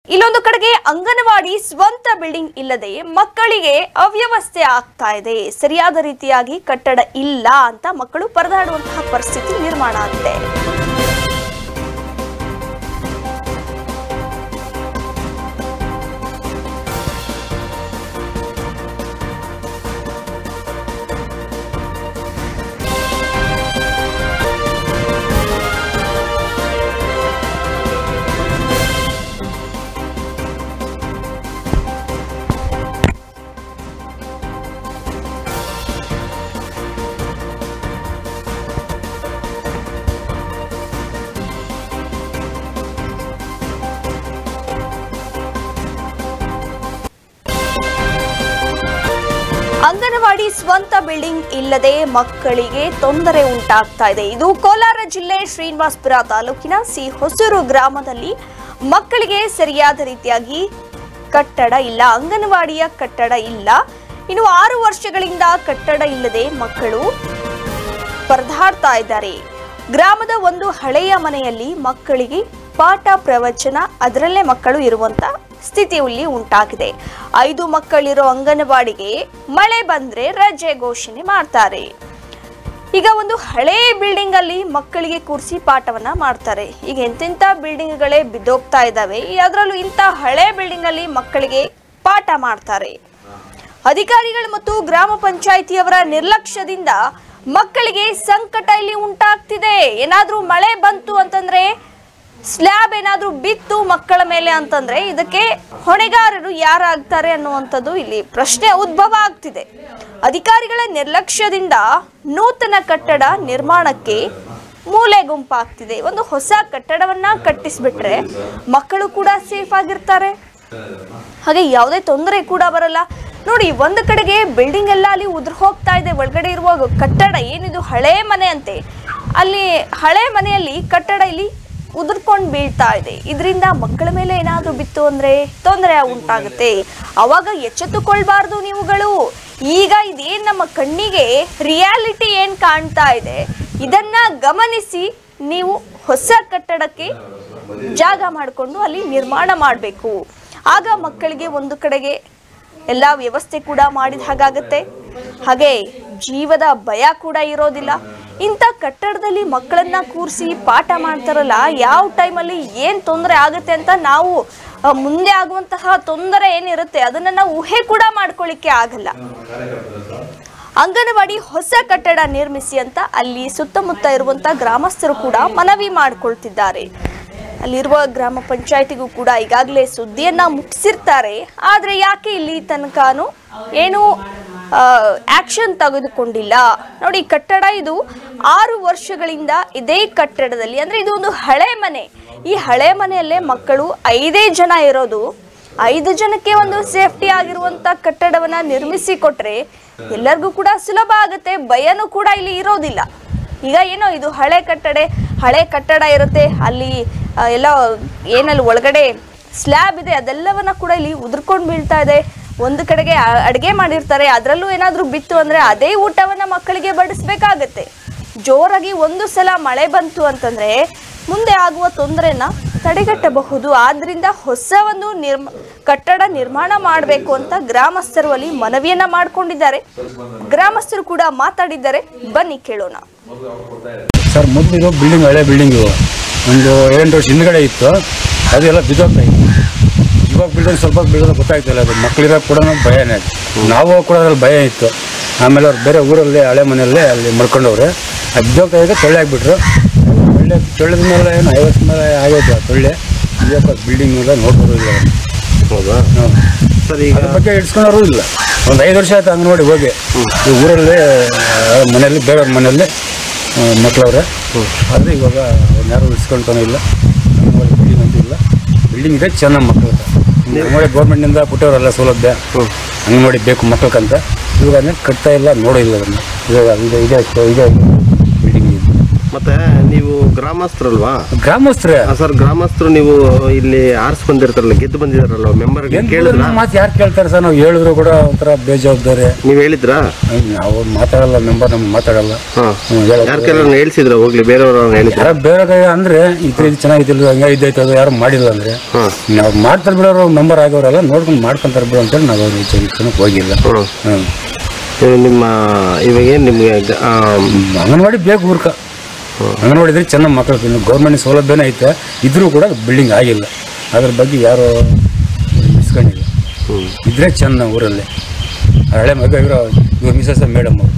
ಇಲ್ಲೊಂದು ಕಡೆಗೆ ಅಂಗನವಾಡಿ ಸ್ವಂತ ಬಿಲ್ಡಿಂಗ್ ಇಲ್ಲದೆ ಮಕ್ಕಳಿಗೆ ಅವ್ಯವಸ್ಥೆ ಆಗ್ತಾ ಇದೆ ಸರಿಯಾದ ರೀತಿಯಾಗಿ ಕಟ್ಟಡ ಇಲ್ಲ ಅಂತ ಮಕ್ಕಳು ಪರದಾಡುವಂತಹ ಪರಿಸ್ಥಿತಿ ನಿರ್ಮಾಣ ಆಗಿದೆ ಅಂಗನವಾಡಿ ಸ್ವಂತ ಬಿಲ್ಡಿಂಗ್ ಇಲ್ಲದೆ ಮಕ್ಕಳಿಗೆ ತೊಂದರೆ ಉಂಟಾಗ್ತಾ ಇದೆ ಇದು ಕೋಲಾರ ಜಿಲ್ಲೆ ಶ್ರೀನಿವಾಸಪುರ ತಾಲೂಕಿನ ಸಿ ಹೊಸೂರು ಗ್ರಾಮದಲ್ಲಿ ಮಕ್ಕಳಿಗೆ ಸರಿಯಾದ ರೀತಿಯಾಗಿ ಕಟ್ಟಡ ಇಲ್ಲ ಅಂಗನವಾಡಿಯ ಕಟ್ಟಡ ಇಲ್ಲ ಇನ್ನು ಆರು ವರ್ಷಗಳಿಂದ ಕಟ್ಟಡ ಇಲ್ಲದೆ ಮಕ್ಕಳು ಪರದಾಡ್ತಾ ಇದ್ದಾರೆ ಗ್ರಾಮದ ಒಂದು ಹಳೆಯ ಮನೆಯಲ್ಲಿ ಮಕ್ಕಳಿಗೆ ಪಾಠ ಪ್ರವಚನ ಅದರಲ್ಲೇ ಮಕ್ಕಳು ಇರುವಂತ ಸ್ಥಿತಿಯಲ್ಲಿ ಉಂಟಾಗಿದೆ ಐದು ಮಕ್ಕಳಿರೋ ಅಂಗನವಾಡಿಗೆ ಮಳೆ ಬಂದ್ರೆ ರಜೆ ಘೋಷಣೆ ಮಾಡ್ತಾರೆ ಈಗ ಒಂದು ಹಳೆ ಬಿಲ್ಡಿಂಗ್ ಅಲ್ಲಿ ಮಕ್ಕಳಿಗೆ ಕೂರಿಸಿ ಪಾಠವನ್ನ ಮಾಡ್ತಾರೆ ಈಗ ಎಂತೆಂಥ ಬಿಲ್ಡಿಂಗ್ಗಳೇ ಬಿದ್ದೋಗ್ತಾ ಇದ್ದಾವೆ ಅದರಲ್ಲೂ ಇಂಥ ಹಳೆ ಬಿಲ್ಡಿಂಗ್ ಅಲ್ಲಿ ಮಕ್ಕಳಿಗೆ ಪಾಠ ಮಾಡ್ತಾರೆ ಅಧಿಕಾರಿಗಳು ಮತ್ತು ಗ್ರಾಮ ಪಂಚಾಯಿತಿಯವರ ನಿರ್ಲಕ್ಷ್ಯದಿಂದ ಮಕ್ಕಳಿಗೆ ಸಂಕಟ ಇಲ್ಲಿ ಉಂಟಾಗ್ತಿದೆ ಏನಾದ್ರೂ ಮಳೆ ಬಂತು ಅಂತಂದ್ರೆ ಸ್ಲ್ಯಾಬ್ ಏನಾದ್ರೂ ಬಿತ್ತು ಮಕ್ಕಳ ಮೇಲೆ ಅಂತಂದ್ರೆ ಇದಕ್ಕೆ ಹೊಣೆಗಾರರು ಯಾರಾಗ್ತಾರೆ ಅನ್ನುವಂಥದ್ದು ಇಲ್ಲಿ ಪ್ರಶ್ನೆ ಉದ್ಭವ ಆಗ್ತಿದೆ ಅಧಿಕಾರಿಗಳ ನಿರ್ಲಕ್ಷ್ಯದಿಂದ ನೂತನ ಕಟ್ಟಡ ನಿರ್ಮಾಣಕ್ಕೆ ಮೂಲೆ ಗುಂಪಾಗ್ತಿದೆ ಒಂದು ಹೊಸ ಕಟ್ಟಡವನ್ನ ಕಟ್ಟಿಸ್ಬಿಟ್ರೆ ಮಕ್ಕಳು ಕೂಡ ಸೇಫ್ ಆಗಿರ್ತಾರೆ ಹಾಗೆ ಯಾವುದೇ ತೊಂದರೆ ಕೂಡ ಬರಲ್ಲ ನೋಡಿ ಒಂದು ಕಡೆಗೆ ಬಿಲ್ಡಿಂಗ್ ಎಲ್ಲ ಅಲ್ಲಿ ಉದುರು ಹೋಗ್ತಾ ಇದೆ ಒಳಗಡೆ ಇರುವ ಕಟ್ಟಡ ಏನಿದು ಹಳೆ ಮನೆ ಅಂತೆ ಅಲ್ಲಿ ಹಳೆ ಮನೆಯಲ್ಲಿ ಕಟ್ಟಡ ಇಲ್ಲಿ ಉದುರ್ಕೊಂಡು ಬೀಳ್ತಾ ಇದೆ ಇದರಿಂದ ಮಕ್ಕಳ ಮೇಲೆ ಏನಾದರೂ ಬಿತ್ತು ಅಂದ್ರೆ ತೊಂದರೆ ಉಂಟಾಗುತ್ತೆ ಅವಾಗ ಎಚ್ಚೆತ್ತುಕೊಳ್ಬಾರ್ದು ನೀವುಗಳು ಈಗ ಇದೇನ್ ನಮ್ಮ ಕಣ್ಣಿಗೆ ರಿಯಾಲಿಟಿ ಏನ್ ಕಾಣ್ತಾ ಇದೆ ಇದನ್ನ ಗಮನಿಸಿ ನೀವು ಹೊಸ ಕಟ್ಟಡಕ್ಕೆ ಜಾಗ ಮಾಡಿಕೊಂಡು ಅಲ್ಲಿ ನಿರ್ಮಾಣ ಮಾಡಬೇಕು ಆಗ ಮಕ್ಕಳಿಗೆ ಒಂದು ಕಡೆಗೆ ಎಲ್ಲ ವ್ಯವಸ್ಥೆ ಕೂಡ ಮಾಡಿದ ಹಾಗಾಗತ್ತೆ ಹಾಗೆ ಜೀವದ ಭಯ ಕೂಡ ಇರೋದಿಲ್ಲ ಇಂಥ ಕಟ್ಟಡದಲ್ಲಿ ಮಕ್ಕಳನ್ನ ಕೂರಿಸಿ ಪಾಠ ಮಾಡ್ತಾರಲ್ಲ ಯಾವ ಟೈಮಲ್ಲಿ ಏನು ತೊಂದರೆ ಆಗುತ್ತೆ ಅಂತ ನಾವು ಆ, ಮುಂದೆ ಆಗುವಂತಹ ತೊಂದರೆ ಏನಿರುತ್ತೆ ಅದನ್ನ ನಾವು ಊಹೆ ಕೂಡ ಮಾಡ್ಕೊಳ್ಳಿಕ್ಕೆ ಆಗಲ್ಲ ಅಂಗನವಾಡಿ ಹೊಸ ಕಟ್ಟಡ ನಿರ್ಮಿಸಿ ಅಂತ ಅಲ್ಲಿ ಸುತ್ತಮುತ್ತ ಇರುವಂತ ಗ್ರಾಮಸ್ಥರು ಕೂಡ ಮನವಿ ಮಾಡ್ಕೊಳ್ತಿದ್ದಾರೆ ಅಲ್ಲಿರುವ ಗ್ರಾಮ ಪಂಚಾಯತಿಗೂ ಕೂಡ ಈಗಾಗಲೇ ಸುದ್ದಿಯನ್ನ ಮುಟ್ಟಿಸಿರ್ತಾರೆ ಆದ್ರೆ ಯಾಕೆ ಇಲ್ಲಿ ತನಕನೂ ಏನು ಆಕ್ಷನ್ ತೆಗೆದುಕೊಂಡಿಲ್ಲ ನೋಡಿ ಕಟ್ಟಡ ಇದು ಆರು ವರ್ಷಗಳಿಂದ ಇದೇ ಕಟ್ಟಡದಲ್ಲಿ ಅಂದ್ರೆ ಇದು ಒಂದು ಹಳೆ ಮನೆ ಈ ಹಳೆ ಮನೆಯಲ್ಲೇ ಮಕ್ಕಳು ಐದೇ ಜನ ಇರೋದು ಐದು ಜನಕ್ಕೆ ಒಂದು ಸೇಫ್ಟಿ ಆಗಿರುವಂತ ಕಟ್ಟಡವನ್ನ ನಿರ್ಮಿಸಿ ಕೊಟ್ರೆ ಎಲ್ಲರಿಗೂ ಕೂಡ ಸುಲಭ ಆಗುತ್ತೆ ಭಯನೂ ಕೂಡ ಇಲ್ಲಿ ಇರೋದಿಲ್ಲ ಈಗ ಏನೋ ಇದು ಹಳೆ ಕಟ್ಟಡ ಹಳೆ ಕಟ್ಟಡ ಇರುತ್ತೆ ಅಲ್ಲಿ ಆ, ಎಲ್ಲ ಏನಲ್ಲಿ ಒಳಗಡೆ ಸ್ಲ್ಯಾಬ್ ಇದೆ ಅದೆಲ್ಲವನ್ನ ಕೂಡ ಇಲ್ಲಿ ಉದುರ್ಕೊಂಡು ಬೀಳ್ತಾ ಇದೆ ಒಂದು ಕಡೆಗೆ ಅ- ಅಡ್ಗೆ ಮಾಡಿರ್ತಾರೆ ಅದರಲ್ಲೂ ಏನಾದರೂ ಬಿತ್ತು ಅಂದ್ರೆ ಅದೇ ಊಟವನ್ನ ಮಕ್ಕಳಿಗೆ ಬಡಿಸ್ಬೇಕಾಗತ್ತೆ ಜೋರಾಗಿ ಒಂದು ಸಲ ಮಳೆ ಬಂತು ಅಂತಂದ್ರೆ ಮುಂದೆ ಆಗುವ ತೊಂದರೆನ ತಡೆಗಟ್ಟಬಹುದು ಆದ್ರಿಂದ ಹೊಸ ಒಂದು ನಿರ್ಮ ಕಟ್ಟಡ ನಿರ್ಮಾಣ ಮಾಡಬೇಕು ಅಂತ ಗ್ರಾಮಸ್ಥರು ಅಲ್ಲಿ ಮನವಿಯನ್ನ ಮಾಡ್ಕೊಂಡಿದ್ದಾರೆ ಗ್ರಾಮಸ್ಥರು ಕೂಡ ಮಾತಾಡಿದ್ದಾರೆ ಬನ್ನಿ ಕೇಳೋಣ ಸರ್ ಮೊದಲು ಇದು ಬಿಲ್ಡಿಂಗ್ ಹಳೆ ಬಿಲ್ಡಿಂಗು ಒಂದು ಏಳೆಂಟು ವರ್ಷ ಹಿಂದ್ಗಡೆ ಇತ್ತು ಅದೆಲ್ಲ ಬಿದ್ದೋಗ್ತಾ ಇತ್ತು ಇವಾಗ ಬಿಲ್ಡಿಂಗ್ ಸ್ವಲ್ಪ ಬೀಳೋದು ಗೊತ್ತಾಗ್ತಿಲ್ಲ ಅದು ಮಕ್ಕಳಿರೋ ಕೂಡ ಭಯನೇ ನಾವು ಕೂಡ ಅದ್ರಲ್ಲಿ ಭಯ ಇತ್ತು ಆಮೇಲೆ ಅವ್ರು ಬೇರೆ ಊರಲ್ಲಿ ಹಳೆ ಮನೆಯಲ್ಲೇ ಅಲ್ಲಿ ಮಲ್ಕೊಂಡವ್ರೆ ಅದು ಬಿದ್ದೋಗ್ತಾ ಇದೆ ತೊಳ್ಳೆ ಆಗಿಬಿಟ್ರು ತೊಳ್ಳೆ ತೊಳೆದ ಮೇಲೆ ಏನು ಐವತ್ತು ಮೇಲೆ ಆಗೈತೆ ಆ ತೊಳ್ಳೆ ಇವಾಗ ಬಿಲ್ಡಿಂಗ್ ಎಲ್ಲ ನೋಡ್ಬೋದು ಇಲ್ಲ ಹೌದಾ ಹಾಂ ಸರ್ ಈಗ ಅದ್ರ ಬಗ್ಗೆ ಇಡ್ಸ್ಕೊಂಡವರು ಇಲ್ಲ ಒಂದು ಐದು ವರ್ಷ ಆಯ್ತು ಅಂಗನವಾಡಿ ಹೋಗಿ ಈ ಊರಲ್ಲಿ ಆ, ಮನೆಯಲ್ಲಿ ಬೇರೆಯವ್ರ ಮನೆಯಲ್ಲಿ ಮಕ್ಕಳವ್ರೆ ಆದರೆ ಇವಾಗ ಅವ್ರನ್ನ ಯಾರು ಇಡ್ಸ್ಕೊಂತಾನೂ ಇಲ್ಲ ಅಂಗನವಾಡಿ ಬಿಲ್ಡಿಂಗ್ ಅಂತೂ ಇಲ್ಲ ಬಿಲ್ಡಿಂಗ್ ಇದೆ ಚೆನ್ನಾಗಿ ಮಕ್ಕಳು ಅಂಗನವಾಡಿ ಗೌರ್ಮೆಂಟ್ನಿಂದ ಬಿಟ್ಟವರಲ್ಲ ಸೌಲಭ್ಯ ಅಂಗನವಾಡಿ ಬೇಕು ಮಕ್ಕಳಕ್ಕಂತ ಇವಾಗ ಅದನ್ನ ಕಟ್ತಾ ಇಲ್ಲ ನೋಡೋ ಇಲ್ಲ ಅದನ್ನು ಇವಾಗ ಇದೆ ಇದೆ ಇದೆ ಬಿಲ್ಡಿಂಗ್ ಇದೆ ಮತ್ತೆ ನೀವು ಗ್ರಾಮಸ್ಥರಲ್ವಾ ಗ್ರಾಮಸ್ಥರೇ ಆ, ಸರ್ ಗ್ರಾಮಸ್ಥರು ನೀವು ಇಲ್ಲಿ ಆರ್ಸ್ ಬಂದಿರ್ತಾರಲ್ಲ ಗೆದ್ದು ಬಂದಿದಾರಲ್ಲ ಮೆಂಬರ್ ಕೇಳಿದ್ರ ಮಾತು ಯಾರು ಕೇಳ್ತಾರೆ ಸರ್ ನಾವು ಹೇಳಿದ್ರು ಕೂಡ ಒಂಥರ ಬೇಜವಾಬ್ದಾರಿ ನೀವ್ ಹೇಳಿದ್ರಾ ನಾವು ಮಾತಾಡಲ್ಲ ಮೆಂಬರ್ ನಮ್ಗೆ ಮಾತಾಡಲ್ಲ ಹಾ ಹ್ಮ್, ಹೇಳೋದು. ಯಾರ ಕೆಲವ್ರನ್ನ ಹೇಳ್ಸಿದ್ರ ಹೋಗ್ಲಿ ಬೇರೆಯವ್ರನ್ನ ಹೇಳಿದ್ರ ಯಾರೋ ಬೇರೆ ಕೈ ಅಂದ್ರೆ ಈ ತರ ಇದು ಚೆನ್ನಾಗಿದ್ದಿಲ್ಲ ಹಂಗ ಇದ್ದೈತೆ ಅದು ಯಾರು ಮಾಡಿಲ್ಲ ಅಂದ್ರೆ ಹಾ ನಾವು ಮಾಡ್ತಾರೆ ಬಿಡೋರು ಮೆಂಬರ್ ಆಗೋರೆಲ್ಲ ನೋಡ್ಕೊಂಡು ಮಾಡ್ಕೊಂತಾರೆ ಬಿಡು ಅಂತೇಳಿ ನಾವು ಅವ್ರ ಜನಕ್ಕೆ ಹೋಗಿಲ್ಲ ಹ್ಮ್. ಹ್ಮ್. ಇವಾಗ ನಿಮ್ಮ ಇವಾಗ ಏನ್ ನಿಮ್ಗೆ ಗ- ಆ, ಅಂಗನವಾಡಿ ಬೇಕು ಊರ್ಕ ಅಂಗನವಾಡಿ ಇದ್ರೆ ಚೆನ್ನಾಗಿ ಮಕ್ಕಳು ಇನ್ನು ಗೌರ್ಮೆಂಟ್ ಸೌಲಭ್ಯನೇ ಐತೆ ಇದ್ರೂ ಕೂಡ ಬಿಲ್ಡಿಂಗ್ ಆಗಿಲ್ಲ ಅದ್ರ ಬಗ್ಗೆ ಯಾರು ಇಸ್ಕೊಂಡಿಲ್ಲ ಇದ್ರೆ ಚೆನ್ನ ಊರಲ್ಲಿ ಹಳೆ ಮಗ ಇವರು ಇವ್ರ ಮಿಸಸ್ ಮೇಡಮ್ ಅವರು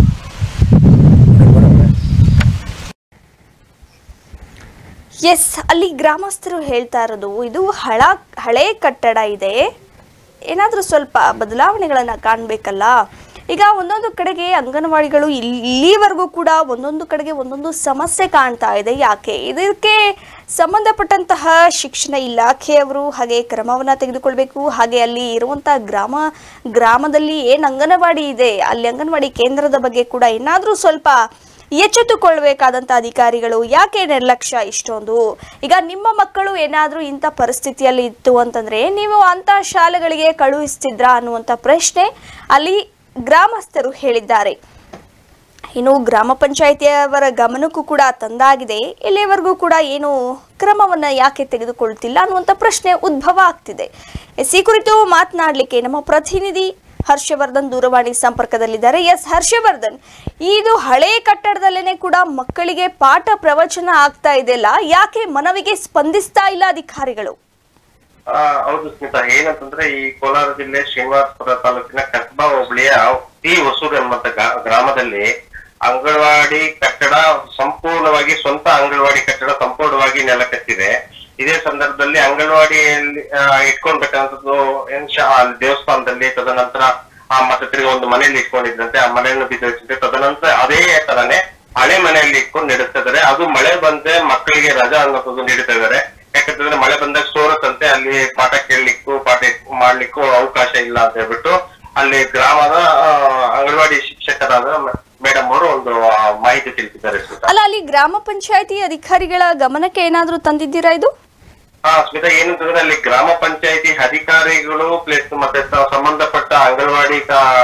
ಎಸ್ ಅಲ್ಲಿ ಗ್ರಾಮಸ್ಥರು ಹೇಳ್ತಾ ಇರೋದು ಇದು ಹಳ ಹಳೆ ಕಟ್ಟಡ ಇದೆ ಏನಾದರೂ ಸ್ವಲ್ಪ ಬದಲಾವಣೆಗಳನ್ನು ಕಾಣಬೇಕಲ್ಲ ಈಗ ಒಂದೊಂದು ಕಡೆಗೆ ಅಂಗನವಾಡಿಗಳು ಇಲ್ಲಿ- ಇಲ್ಲಿವರೆಗೂ ಕೂಡ ಒಂದೊಂದು ಕಡೆಗೆ ಒಂದೊಂದು ಸಮಸ್ಯೆ ಕಾಣ್ತಾ ಇದೆ ಯಾಕೆ ಇದಕ್ಕೆ ಸಂಬಂಧಪಟ್ಟಂತಹ ಶಿಕ್ಷಣ ಇಲಾಖೆಯವರು ಹಾಗೆ ಕ್ರಮವನ್ನು ತೆಗೆದುಕೊಳ್ಬೇಕು ಹಾಗೆ ಅಲ್ಲಿ ಇರುವಂಥ ಗ್ರಾಮ ಗ್ರಾಮದಲ್ಲಿ ಏನು ಅಂಗನವಾಡಿ ಇದೆ ಅಲ್ಲಿ ಅಂಗನವಾಡಿ ಕೇಂದ್ರದ ಬಗ್ಗೆ ಕೂಡ ಏನಾದರೂ ಸ್ವಲ್ಪ ಎಚ್ಚೆತ್ತುಕೊಳ್ಬೇಕಾದಂಥ ಅಧಿಕಾರಿಗಳು ಯಾಕೆ ನಿರ್ಲಕ್ಷ್ಯ ಇಷ್ಟೊಂದು ಈಗ ನಿಮ್ಮ ಮಕ್ಕಳು ಏನಾದರೂ ಇಂಥ ಪರಿಸ್ಥಿತಿಯಲ್ಲಿ ಇತ್ತು ಅಂತಂದ್ರೆ ನೀವು ಅಂಥ ಶಾಲೆಗಳಿಗೆ ಕಳುಹಿಸ್ತಿದ್ರಾ ಅನ್ನುವಂಥ ಪ್ರಶ್ನೆ ಅಲ್ಲಿ ಗ್ರಾಮಸ್ಥರು ಹೇಳಿದ್ದಾರೆ ಇನ್ನು ಗ್ರಾಮ ಪಂಚಾಯಿತಿಯವರ ಗಮನಕ್ಕೂ ಕೂಡ ತಂದಾಗಿದೆ ಇಲ್ಲಿವರೆಗೂ ಕೂಡ ಏನು ಕ್ರಮವನ್ನು ಯಾಕೆ ತೆಗೆದುಕೊಳ್ತಿಲ್ಲ ಅನ್ನುವಂಥ ಪ್ರಶ್ನೆ ಉದ್ಭವ ಆಗ್ತಿದೆ ಎಸ್ ಈ ಕುರಿತು ಮಾತನಾಡಲಿಕ್ಕೆ ನಮ್ಮ ಪ್ರತಿನಿಧಿ ಹರ್ಷವರ್ಧನ್ ದೂರವಾಣಿ ಸಂಪರ್ಕದಲ್ಲಿದ್ದಾರೆ ಎಸ್ ಹರ್ಷವರ್ಧನ್ ಇದು ಹಳೆ ಕಟ್ಟಡದಲ್ಲೇನೆ ಕೂಡ ಮಕ್ಕಳಿಗೆ ಪಾಠ ಪ್ರವಚನ ಆಗ್ತಾ ಇದೆಯಲ್ಲ ಯಾಕೆ ಮನವಿಗೆ ಸ್ಪಂದಿಸ್ತಾ ಇಲ್ಲ ಅಧಿಕಾರಿಗಳು ಆ, ಹೌದು ಸ್ಮಿತಾ ಏನಂತಂದ್ರೆ ಈ ಕೋಲಾರ ಜಿಲ್ಲೆ ಶ್ರೀನಿವಾಸಪುರ ತಾಲೂಕಿನ ಕಸ್ಬಾ ಹೋಬಳಿಯ ಟಿ ಹೊಸೂರು ಎಂಬಂತ ಗಾ- ಗ್ರಾಮದಲ್ಲಿ ಅಂಗನವಾಡಿ ಕಟ್ಟಡ ಸಂಪೂರ್ಣವಾಗಿ ಸ್ವಂತ ಅಂಗನವಾಡಿ ಕಟ್ಟಡ ಸಂಪೂರ್ಣವಾಗಿ ನೆಲಕಟ್ಟಿದೆ ಇದೇ ಸಂದರ್ಭದಲ್ಲಿ ಅಂಗನವಾಡಿಯಲ್ಲಿ ಆ, ಇಟ್ಕೊಳ್ಬೇಕಂತದ್ದು ಏನ್ ಶಾ- ಅಲ್ಲಿ ದೇವಸ್ಥಾನದಲ್ಲಿ ತದನಂತರ ಆ ಮತ್ತೆ ತಿರ್ಗಿ ಒಂದು ಮನೆಯಲ್ಲಿ ಇಟ್ಕೊಂಡಿದ್ರಂತೆ ಆ ಮನೆಯನ್ನು ಬಿದ್ದೋಯ್ತಂತೆ ತದನಂತರ ಅದೇ ತರನೇ ಹಳೆ ಮನೆಯಲ್ಲಿ ಇಟ್ಕೊಂಡು ನಡೆಸ್ತಾ ಇದಾರೆ ಅದು ಮಳೆ ಬಂದ್ರೆ ಮಕ್ಕಳಿಗೆ ರಜಾ ಅನ್ನೋದು ನೀಡ್ತಾ ಇದಾರೆ ಯಾಕಂತಂದ್ರೆ ಮಳೆ ಬಂದಾಗ ಸೋರತ್ತಂತೆ ಅಲ್ಲಿ ಪಾಠ ಕೇಳಲಿಕ್ಕೂ ಪಾಠ ಮಾಡ್ಲಿಕ್ಕೂ ಅವಕಾಶ ಇಲ್ಲ ಅಂತ ಹೇಳ್ಬಿಟ್ಟು ಅಲ್ಲಿ ಗ್ರಾಮದ ಆ, ಅಂಗನವಾಡಿ ಶಿಕ್ಷಕರಾದ ಮೇಡಮ್ ಅವರು ಒಂದು ಆ, ಮಾಹಿತಿ ತಿಳಿಸಿದ್ದಾರೆ ಸ್ಮಿತಾ ಅಲ್ಲ ಅಲ್ಲಿ ಗ್ರಾಮ ಪಂಚಾಯಿತಿ ಅಧಿಕಾರಿಗಳ ಗಮನಕ್ಕೆ ಏನಾದರೂ ತಂದಿದ್ದೀರಾ ಇದು ಹಾ ಸ್ಮಿತಾ ಏನಂತಂದ್ರೆ ಅಲ್ಲಿ ಗ್ರಾಮ ಪಂಚಾಯತಿ ಅಧಿಕಾರಿಗಳು ಪ್ಲಸ್ ಮತ್ತೆ ಸ- ಸಂಬಂಧಪಟ್ಟ ಅಂಗನವಾಡಿ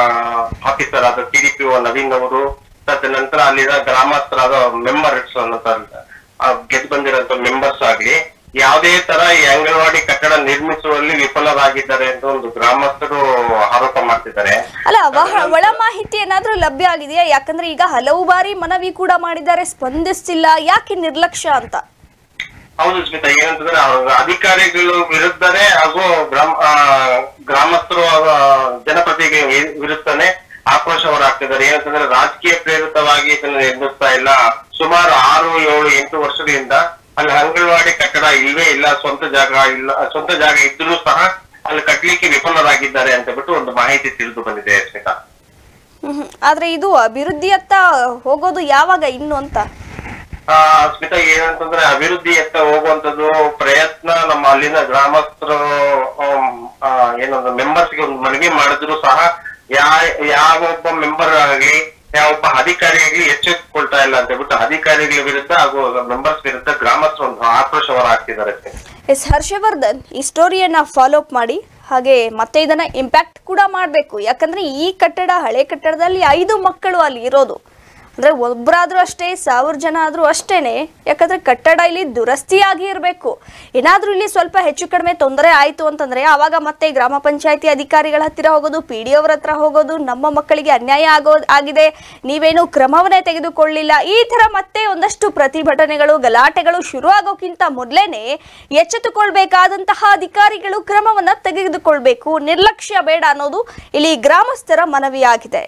ಆಫೀಸರ್ ಆದ T D P O Naveen ಅವರು ತದನಂತರ ಅಲ್ಲಿನ ಗ್ರಾಮಸ್ಥರಾದ ಮೆಂಬರ್ಸ್ ಅನ್ನೋ ಗೆದ್ದು ಬಂದಿರೋಂಥ ಮೆಂಬರ್ಸ್ ಆಗ್ಲಿ ಯಾವುದೇ ತರ ಈ ಅಂಗನವಾಡಿ ಕಟ್ಟಡ ನಿರ್ಮಿಸುವಲ್ಲಿ ವಿಫಲರಾಗಿದ್ದಾರೆ ಅಂತ ಒಂದು ಗ್ರಾಮಸ್ಥರು ಆರೋಪ ಮಾಡ್ತಿದ್ದಾರೆ ಅಲ್ಲ ವಹ- ಒಳ ಮಾಹಿತಿ ಏನಾದ್ರೂ ಲಭ್ಯ ಆಗಿದೆಯಾ ಯಾಕಂದ್ರೆ ಈಗ ಹಲವು ಬಾರಿ ಮನವಿ ಕೂಡ ಮಾಡಿದ್ದಾರೆ ಸ್ಪಂದಿಸ್ತಿಲ್ಲ ಯಾಕೆ ನಿರ್ಲಕ್ಷ್ಯ ಅಂತ ಹೌದು ಸ್ಮಿತಾ ಏನಂತಂದ್ರೆ ಅವ್ರ ಅಧಿಕಾರಿಗಳು ವಿರುದ್ಧನೇ ಹಾಗೂ ಗ್ರಾಮ ಆ, ಗ್ರಾಮಸ್ಥರು ಆ, ಜನಪ್ರತಿನಿಧಿಗಳ ವಿ- ವಿರುದ್ಧನೇ ಆಕ್ರೋಶ ಹೊರಹಾಕ್ತಿದ್ದಾರೆ ಏನಂತಂದ್ರೆ ರಾಜಕೀಯ ಪ್ರೇರಿತವಾಗಿ ಇದನ್ನು ನಿರ್ಮಿಸ್ತಾ ಇಲ್ಲ ಸುಮಾರು ಆರು ಏಳು ಎಂಟು ವರ್ಷಗಳಿಂದ ಅಲ್ಲಿ ಅಂಗನವಾಡಿ ಕಟ್ಟಡ ಇಲ್ವೇ ಇಲ್ಲ ಸ್ವಂತ ಜಾಗ ಇಲ್ಲ ಸ್ವಂತ ಜಾಗ ಇದ್ರೂ ಸಹ ಅಲ್ಲಿ ಕಟ್ಲಿಕ್ಕೆ ವಿಫಲರಾಗಿದ್ದಾರೆ ಅಂತ ಬಿಟ್ಟು ಒಂದು ಮಾಹಿತಿ ತಿಳಿದು ಬಂದಿದೆ ಸ್ಮಿತಾ ಹ್ಮ್. ಆದ್ರೆ ಇದು ಅಭಿವೃದ್ಧಿಯತ್ತ ಹೋಗೋದು ಯಾವಾಗ ಇನ್ನು ಅಂತ ಆ, ಸ್ಮಿತಾ ಏನಂತಂದ್ರೆ ಅಭಿವೃದ್ಧಿಯತ್ತ ಹೋಗುವಂತದ್ದು ಪ್ರಯತ್ನ ನಮ್ಮ ಅಲ್ಲಿನ ಗ್ರಾಮಸ್ಥರು ಆಮ್, ಆ, ಏನೊಂದು ಮೆಂಬರ್ಸ್ಗೆ ಒಂದು ಮನವಿ ಮಾಡಿದ್ರು ಸಹ ಯಾ ಯಾವೊಬ್ಬ ಮೆಂಬರ್ ಆಗಲಿ ಯಾವೊಬ್ಬ ಅಧಿಕಾರಿ ಆಗಲಿ ಎಚ್ಚೆತ್ತುಕೊಳ್ತಾ ಇಲ್ಲ ಅಂತ ಹೇಳ್ಬಿಟ್ಟು ಅಧಿಕಾರಿಗಳ ವಿರುದ್ಧ ಹಾಗೂ ಮೆಂಬರ್ಸ್ ವಿರುದ್ಧ ಗ್ರಾಮಸ್ಥರು ಒಂದು ಆಕ್ರೋಶ ಹೊರಹಾಕ್ತಿದ್ದಾರೆ ಸ್ಮಿತಾ. ಎಸ್ ಹರ್ಷವರ್ಧನ್ ಈ ಸ್ಟೋರಿಯನ್ನ ಫಾಲೋ ಅಪ್ ಮಾಡಿ ಹಾಗೆ ಮತ್ತೆ ಇದನ್ನ ಇಂಪ್ಯಾಕ್ಟ್ ಕೂಡ ಮಾಡಬೇಕು ಯಾಕಂದ್ರೆ ಈ ಕಟ್ಟಡ ಹಳೆ ಕಟ್ಟಡದಲ್ಲಿ ಐದು ಮಕ್ಕಳು ಅಲ್ಲಿ ಇರೋದು ಅಂದ್ರೆ ಒಬ್ಬರಾದ್ರೂ ಅಷ್ಟೇ ಸಾವಿರ ಜನ ಆದ್ರೂ ಅಷ್ಟೇನೆ ಯಾಕಂದ್ರೆ ಕಟ್ಟಡ ಇಲ್ಲಿ ದುರಸ್ತಿಯಾಗಿ ಇರಬೇಕು ಏನಾದ್ರೂ ಇಲ್ಲಿ ಸ್ವಲ್ಪ ಹೆಚ್ಚು ಕಡಿಮೆ ತೊಂದರೆ ಆಯ್ತು ಅಂತಂದ್ರೆ ಆವಾಗ ಮತ್ತೆ ಗ್ರಾಮ ಪಂಚಾಯತಿ ಅಧಿಕಾರಿಗಳ ಹತ್ತಿರ ಹೋಗೋದು ಪಿ ಡಿ ಅವರ ಹತ್ರ ಹೋಗೋದು ನಮ್ಮ ಮಕ್ಕಳಿಗೆ ಅನ್ಯಾಯ ಆಗೋ ಆಗಿದೆ ನೀವೇನು ಕ್ರಮವನ್ನೇ ತೆಗೆದುಕೊಳ್ಳಿಲ್ಲ ಈ ತರ ಮತ್ತೆ ಒಂದಷ್ಟು ಪ್ರತಿಭಟನೆಗಳು ಗಲಾಟೆಗಳು ಶುರು ಆಗೋಕ್ಕಿಂತ ಮೊದಲೇನೆ ಎಚ್ಚೆತ್ತುಕೊಳ್ಬೇಕಾದಂತಹ ಅಧಿಕಾರಿಗಳು ಕ್ರಮವನ್ನ ತೆಗೆದುಕೊಳ್ಬೇಕು ನಿರ್ಲಕ್ಷ್ಯ ಬೇಡ ಅನ್ನೋದು ಇಲ್ಲಿ ಗ್ರಾಮಸ್ಥರ ಮನವಿಯಾಗಿದೆ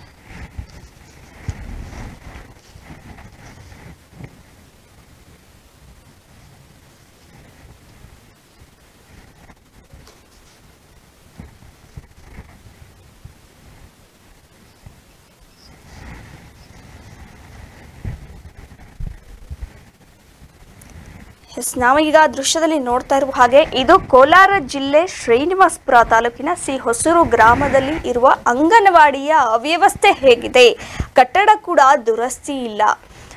ಎಸ್ ನಾವೀಗ ದೃಶ್ಯದಲ್ಲಿ ನೋಡ್ತಾ ಇರುವ ಹಾಗೆ ಇದು ಕೋಲಾರ ಜಿಲ್ಲೆ ಶ್ರೀನಿವಾಸಪುರ ತಾಲೂಕಿನ ಸಿ ಹೊಸೂರು ಗ್ರಾಮದಲ್ಲಿ ಇರುವ ಅಂಗನವಾಡಿಯ ಅವ್ಯವಸ್ಥೆ ಹೇಗಿದೆ ಕಟ್ಟಡ ಕೂಡ ದುರಸ್ತಿ ಇಲ್ಲ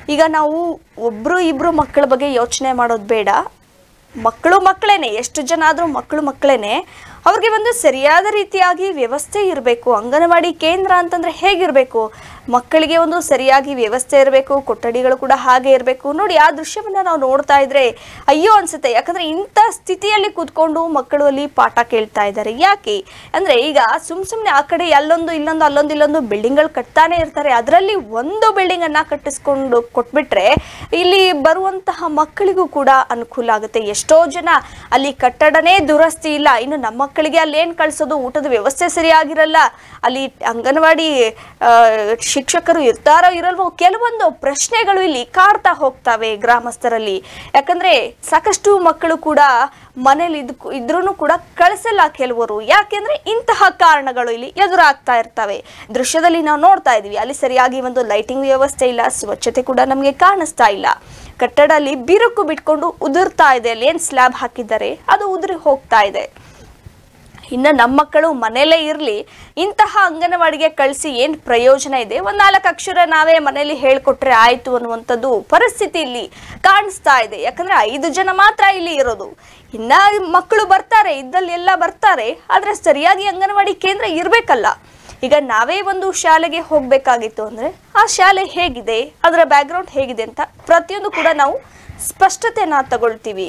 ಈಗ ನಾವು ಒಬ್ರು ಇಬ್ರು ಮಕ್ಕಳ ಬಗ್ಗೆ ಯೋಚನೆ ಮಾಡೋದು ಬೇಡ ಮಕ್ಕಳು ಮಕ್ಕಳೇನೆ ಎಷ್ಟು ಜನ ಆದರೂ ಮಕ್ಕಳು ಮಕ್ಕಳೇನೆ ಅವ್ರಿಗೆ ಒಂದು ಸರಿಯಾದ ರೀತಿಯಾಗಿ ವ್ಯವಸ್ಥೆ ಇರಬೇಕು ಅಂಗನವಾಡಿ ಕೇಂದ್ರ ಅಂತಂದ್ರೆ ಹೇಗಿರಬೇಕು ಮಕ್ಕಳಿಗೆ ಒಂದು ಸರಿಯಾಗಿ ವ್ಯವಸ್ಥೆ ಇರಬೇಕು ಕೊಠಡಿಗಳು ಕೂಡ ಹಾಗೆ ಇರಬೇಕು ನೋಡಿ ಆ ದೃಶ್ಯವನ್ನ ನಾವು ನೋಡ್ತಾ ಇದ್ರೆ ಅಯ್ಯೋ ಅನ್ಸುತ್ತೆ ಯಾಕಂದ್ರೆ ಇಂಥ ಸ್ಥಿತಿಯಲ್ಲಿ ಕೂತ್ಕೊಂಡು ಮಕ್ಕಳು ಅಲ್ಲಿ ಪಾಠ ಕೇಳ್ತಾ ಇದ್ದಾರೆ ಯಾಕೆ ಅಂದ್ರೆ ಈಗ ಸುಮ್ ಸುಮ್ನೆ ಆ ಕಡೆ ಅಲ್ಲೊಂದು ಇಲ್ಲೊಂದು ಅಲ್ಲೊಂದು ಇಲ್ಲೊಂದು ಬಿಲ್ಡಿಂಗ್ಗಳು ಕಟ್ತಾನೆ ಇರ್ತಾರೆ ಅದರಲ್ಲಿ ಒಂದು ಬಿಲ್ಡಿಂಗ್ ಅನ್ನ ಕಟ್ಟಿಸ್ಕೊಂಡು ಕೊಟ್ಬಿಟ್ರೆ ಇಲ್ಲಿ ಬರುವಂತಹ ಮಕ್ಕಳಿಗೂ ಕೂಡ ಅನುಕೂಲ ಆಗುತ್ತೆ ಎಷ್ಟೋ ಜನ ಅಲ್ಲಿ ಕಟ್ಟಡನೇ ದುರಸ್ತಿ ಇಲ್ಲ ಇನ್ನು ನಮ್ಮ ಮಕ್ಕಳಿಗೆ ಅಲ್ಲಿ ಏನ್ ಕಳ್ಸೋದು ಊಟದ ವ್ಯವಸ್ಥೆ ಸರಿಯಾಗಿರಲ್ಲ ಅಲ್ಲಿ ಅಂಗನವಾಡಿ ಆ, ಶಿಕ್ಷಕರು ಇರ್ತಾರೋ ಇರಲ್ವೋ ಕೆಲವೊಂದು ಪ್ರಶ್ನೆಗಳು ಇಲ್ಲಿ ಕಾಡ್ತಾ ಹೋಗ್ತವೆ ಗ್ರಾಮಸ್ಥರಲ್ಲಿ ಯಾಕಂದ್ರೆ ಸಾಕಷ್ಟು ಮಕ್ಕಳು ಕೂಡ ಮನೇಲಿ ಇದ್ ಇದ್ರೂ ಕೂಡ ಕಳಿಸಲ್ಲ ಕೆಲವರು ಯಾಕೆಂದ್ರೆ ಇಂತಹ ಕಾರಣಗಳು ಇಲ್ಲಿ ಎದುರಾಗ್ತಾ ಇರ್ತವೆ ದೃಶ್ಯದಲ್ಲಿ ನಾವು ನೋಡ್ತಾ ಇದೀವಿ ಅಲ್ಲಿ ಸರಿಯಾಗಿ ಒಂದು ಲೈಟಿಂಗ್ ವ್ಯವಸ್ಥೆ ಇಲ್ಲ ಸ್ವಚ್ಛತೆ ಕೂಡ ನಮಗೆ ಕಾಣಿಸ್ತಾ ಇಲ್ಲ ಕಟ್ಟಡ ಅಲ್ಲಿ ಬಿರುಕು ಬಿಟ್ಕೊಂಡು ಉದುರ್ತಾ ಇದೆ ಅಲ್ಲಿ ಏನ್ ಸ್ಲ್ಯಾಬ್ ಹಾಕಿದ್ದಾರೆ ಅದು ಉದುರಿ ಹೋಗ್ತಾ ಇದೆ ಇನ್ನು ನಮ್ಮ ಮಕ್ಕಳು ಮನೆಯಲ್ಲೇ ಇರಲಿ ಇಂತಹ ಅಂಗನವಾಡಿಗೆ ಕಳಿಸಿ ಏನು ಪ್ರಯೋಜನ ಇದೆ ಒಂದು ನಾಲ್ಕು ಅಕ್ಷರ ನಾವೇ ಮನೆಯಲ್ಲಿ ಹೇಳ್ಕೊಟ್ರೆ ಆಯ್ತು ಅನ್ನುವಂಥದ್ದು ಪರಿಸ್ಥಿತಿ ಇಲ್ಲಿ ಕಾಣಿಸ್ತಾ ಇದೆ ಯಾಕಂದ್ರೆ ಐದು ಜನ ಮಾತ್ರ ಇಲ್ಲಿ ಇರೋದು ಇನ್ನ ಮಕ್ಕಳು ಬರ್ತಾರೆ ಇದ್ದಲ್ಲಿ ಎಲ್ಲ ಬರ್ತಾರೆ ಆದ್ರೆ ಸರಿಯಾಗಿ ಅಂಗನವಾಡಿ ಕೇಂದ್ರ ಇರಬೇಕಲ್ಲ ಈಗ ನಾವೇ ಒಂದು ಶಾಲೆಗೆ ಹೋಗ್ಬೇಕಾಗಿತ್ತು ಅಂದ್ರೆ ಆ ಶಾಲೆ ಹೇಗಿದೆ ಅದರ ಬ್ಯಾಕ್ಗ್ರೌಂಡ್ ಹೇಗಿದೆ ಅಂತ ಪ್ರತಿಯೊಂದು ಕೂಡ ನಾವು ಸ್ಪಷ್ಟತೆಯನ್ನ ತಗೊಳ್ತೀವಿ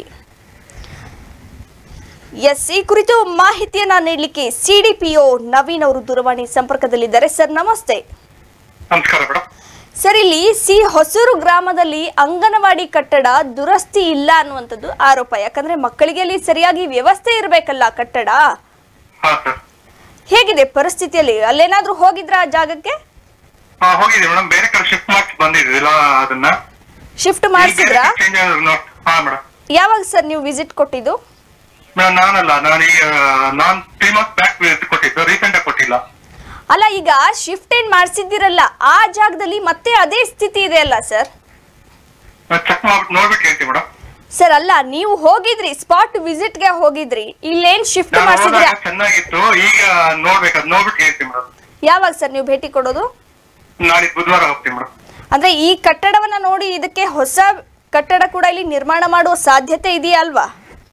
ಎಸ್ ಈ ಕುರಿತು ಮಾಹಿತಿಯನ್ನ ನೀಡಲಿಕ್ಕೆ ಸಿಡಿಪಿಒ ನವೀನ್ ಅವರು ದೂರವಾಣಿ ಸಂಪರ್ಕದಲ್ಲಿದ್ದಾರೆ ಸರ್ ನಮಸ್ತೆ ನಮಸ್ಕಾರ ಮೇಡಮ್ ಸರ್ ಇಲ್ಲಿ ಸಿ ಹೊಸೂರು ಗ್ರಾಮದಲ್ಲಿ ಅಂಗನವಾಡಿ ಕಟ್ಟಡ ದುರಸ್ತಿ ಇಲ್ಲ ಅನ್ನುವಂಥದ್ದು ಆರೋಪ ಯಾಕಂದ್ರೆ ಮಕ್ಕಳಿಗೆ ಅಲ್ಲಿ ಸರಿಯಾಗಿ ವ್ಯವಸ್ಥೆ ಇರಬೇಕಲ್ಲ ಕಟ್ಟಡ ಹಾ ಸರ್ ಹೇಗಿದೆ ಪರಿಸ್ಥಿತಿಯಲ್ಲಿ ಅಲ್ಲೇನಾದ್ರೂ ಹೋಗಿದ್ರ ಆ ಜಾಗಕ್ಕೆ ಹಾ ಹೋಗಿದ್ದೀವಿ ಮೇಡಮ್ ಬೇರೆ ಕಡೆ ಶಿಫ್ಟ್ ಮಾಡಿ ಬಂದಿದ್ವಿಲ್ಲ ಅದನ್ನ ಶಿಫ್ಟ್ ಮಾಡಿಸಿದ್ರ ಚೇಂಜ್ ಹಾ ಮೇಡಮ್ ಯಾವಾಗ ಸರ್ ನೀವು ವಿಸಿಟ್ ಕೊಟ್ಟಿದ್ದು ಮೇಡಮ್ ನಾನಲ್ಲ ನಾನೀಗ ನಾನ್ ತ್ರೀ ಮಂತ್ಸ್ ಬ್ಯಾಕ್ ಕೊಟ್ಟಿದ್ದು ರೀಸೆಂಟ್ ಆಗಿ ಕೊಟ್ಟಿಲ್ಲ ಅಲ್ಲ ಈಗ ಶಿಫ್ಟ್ ಏನ್ ಮಾಡಿಸಿದ್ದೀರಲ್ಲ ಆ ಜಾಗದಲ್ಲಿ ಮತ್ತೆ ಅದೇ ಸ್ಥಿತಿ ಇದೆ ಅಲ್ಲ ಸರ್ ಚೆಕ್ ಮಾಡ್ಬಿಟ್ಟು ನೋಡ್ಬಿಟ್ಟು ಹೇಳ್ತೀನಿ ಮೇಡಮ್ ಸರ್ ಅಲ್ಲ ನೀವು ಹೋಗಿದ್ರಿ ಸ್ಪಾಟ್ ವಿಸಿಟ್ಗೆ ಹೋಗಿದ್ರಿ ಇಲ್ಲೇನ್ ಶಿಫ್ಟ್ ನಾನು ಮಾಡಿಸಿದ್ರಿ ಹೋದಾಗ ಚೆನ್ನಾಗಿತ್ತು ಈಗ ನೋಡ್ಬೇಕು ಅದ್ ನೋಡ್ಬಿಟ್ಟು ಹೇಳ್ತೀನಿ ಮೇಡಮ್ ಯಾವಾಗ ಸರ್ ನೀವು ಭೇಟಿ ಕೊಡೋದು ನಾಳಿದ್ದು ಬುಧವಾರ ಹೋಗ್ತೀನಿ ಮೇಡಮ್ ಅಂದ್ರೆ ಈ ಕಟ್ಟಡವನ್ನ ನೋಡಿ ಇದಕ್ಕೆ ಹೊಸ ಕಟ್ಟಡ ಕೂಡ ಇಲ್ಲಿ ನಿರ್ಮಾಣ ಮಾಡುವ ಸಾಧ್ಯತೆ ಇದೆಯಾ ಅಲ್ವಾ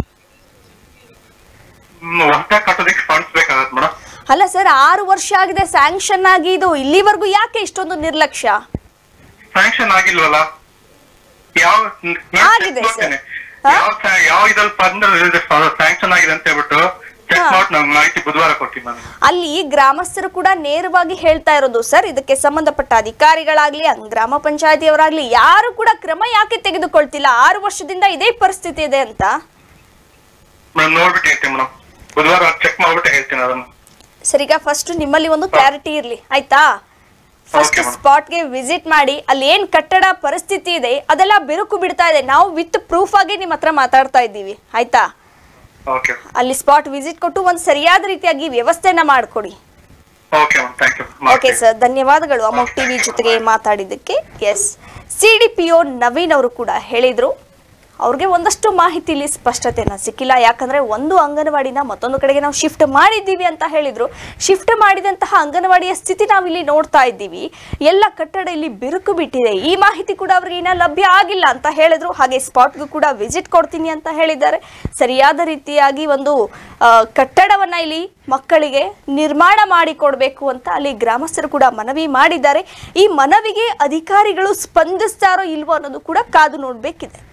ಹೊಸ ಕಟ್ಟೋದಕ್ಕೆ ಫಂಡ್ಸ್ ಬೇಕಾಗತ್ತೆ ಮೇಡಮ್ ಅಲ್ಲ ಸರ್ ಆರು ವರ್ಷ ಆಗಿದೆ ಸ್ಯಾಂಕ್ಷನ್ ಆಗಿ ಇದು ಇಲ್ಲಿವರೆಗೂ ಯಾಕೆ ಇಷ್ಟೊಂದು ನಿರ್ಲಕ್ಷ್ಯ ಸ್ಯಾಂಕ್ಷನ್ ಆಗಿಲ್ವಲ್ಲ ಯಾವ ಆಗಿದೆ check sir. ಮಾಡ್ತೇನೆ. ಹಾ? ಯಾವ sa- ಯಾವ ಇದ್ರಲ್ಲಿ ಫಂಡ್ ಸ್ಯಾಂಕ್ಷನ್ ಆಗಿದೆ ಅಂತ ಹೇಳ್ಬಿಟ್ಟು ಚೆಕ್ ಹಾ. ಮಾಡಿ ನಾವು ಮಾಹಿತಿ ಬುಧವಾರ ಕೊಡ್ತೀನಿ ನಾನು ಅಲ್ಲಿ ಗ್ರಾಮಸ್ಥರು ಕೂಡ ನೇರವಾಗಿ ಹೇಳ್ತಾ ಇರೋದು ಸರ್ ಇದಕ್ಕೆ ಸಂಬಂಧಪಟ್ಟ ಅಧಿಕಾರಿಗಳಾಗ್ಲಿ ಅಂಗ್- ಗ್ರಾಮ ಪಂಚಾಯತಿಯವರಾಗ್ಲಿ ಯಾರು ಕೂಡ ಕ್ರಮ ಯಾಕೆ ತೆಗೆದುಕೊಳ್ತಿಲ್ಲ ಆರು ವರ್ಷದಿಂದ ಇದೇ ಪರಿಸ್ಥಿತಿ ಇದೆ ಅಂತ ಮೇಡಮ್ ನೋಡ್ಬಿಟ್ಟು ಹೇಳ್ತೀನಿ ಮೇಡಮ್ ಬುಧವಾರ ಚೆಕ್ ಮಾಡ್ಬಿಟ್ಟು ಹೇಳ್ತೀನಿ ಅದನ್ನು ಸರ್ ಈಗ ಫಸ್ಟ್ ನಿಮ್ಮಲ್ಲಿ ಒಂದು ಕ್ಲಾರಿಟಿ ಇರ್ಲಿ ಆಯ್ತಾ ಫಸ್ಟ್ Okay, ma'am. ಸ್ಪಾಟ್ಗೆ ವಿಸಿಟ್ ಮಾಡಿ ಅಲ್ಲಿ ಏನ್ ಕಟ್ಟಡ ಪರಿಸ್ಥಿತಿ ಇದೆ ಅದೆಲ್ಲ ಬಿರುಕು ಬಿಡ್ತಾ ಇದೆ ನಾವು ವಿತ್ ಪ್ರೂಫ್ ಆಗಿ ನಿಮ್ಮ ಹತ್ರ ಮಾತಾಡ್ತಾ ಇದ್ದೀವಿ ಆಯ್ತಾ ಓಕೆ ಅಲ್ಲಿ ಸ್ಪಾಟ್ ವಿಸಿಟ್ ಕೊಟ್ಟು ಒಂದು ಸರಿಯಾದ ರೀತಿಯಾಗಿ ವ್ಯವಸ್ಥೆನ ಮಾಡಿಕೊಡಿ okay ma'am thank you okay sir ಧನ್ಯವಾದಗಳು ಅಮೋಕ್ ಟಿವಿ ಜೊತೆಗೆ ಮಾತಾಡಿದ್ದಕ್ಕೆ S C D P O Naveen ಅವರು ಕೂಡ ಹೇಳಿದರು ಅವ್ರಿಗೆ ಒಂದಷ್ಟು ಮಾಹಿತಿ ಇಲ್ಲಿ ಸ್ಪಷ್ಟತೆನ ಸಿಕ್ಕಿಲ್ಲ ಯಾಕಂದ್ರೆ ಒಂದು ಅಂಗನವಾಡಿನ ಮತ್ತೊಂದು ಕಡೆಗೆ ನಾವು ಶಿಫ್ಟ್ ಮಾಡಿದ್ದೀವಿ ಅಂತ ಹೇಳಿದ್ರು ಶಿಫ್ಟ್ ಮಾಡಿದಂತಹ ಅಂಗನವಾಡಿಯ ಸ್ಥಿತಿ ನಾವಿಲ್ಲಿ ನೋಡ್ತಾ ಇದ್ದೀವಿ ಎಲ್ಲ ಕಟ್ಟಡ ಇಲ್ಲಿ ಬಿರುಕು ಬಿಟ್ಟಿದೆ ಈ ಮಾಹಿತಿ ಕೂಡ ಅವ್ರಿಗೆ ಇನ್ನ ಲಭ್ಯ ಆಗಿಲ್ಲ ಅಂತ ಹೇಳಿದ್ರು ಹಾಗೆ ಸ್ಪಾಟ್ಗೂ ಕೂಡ ವಿಸಿಟ್ ಕೊಡ್ತೀನಿ ಅಂತ ಹೇಳಿದ್ದಾರೆ ಸರಿಯಾದ ರೀತಿಯಾಗಿ ಒಂದು ಆ, ಕಟ್ಟಡವನ್ನ ಇಲ್ಲಿ ಮಕ್ಕಳಿಗೆ ನಿರ್ಮಾಣ ಮಾಡಿಕೊಡ್ಬೇಕು ಅಂತ ಅಲ್ಲಿ ಗ್ರಾಮಸ್ಥರು ಕೂಡ ಮನವಿ ಮಾಡಿದ್ದಾರೆ ಈ ಮನವಿಗೆ ಅಧಿಕಾರಿಗಳು ಸ್ಪಂದಿಸ್ತಾರೋ ಇಲ್ವೋ ಅನ್ನೋದು ಕೂಡ ಕಾದು ನೋಡ್ಬೇಕಿದೆ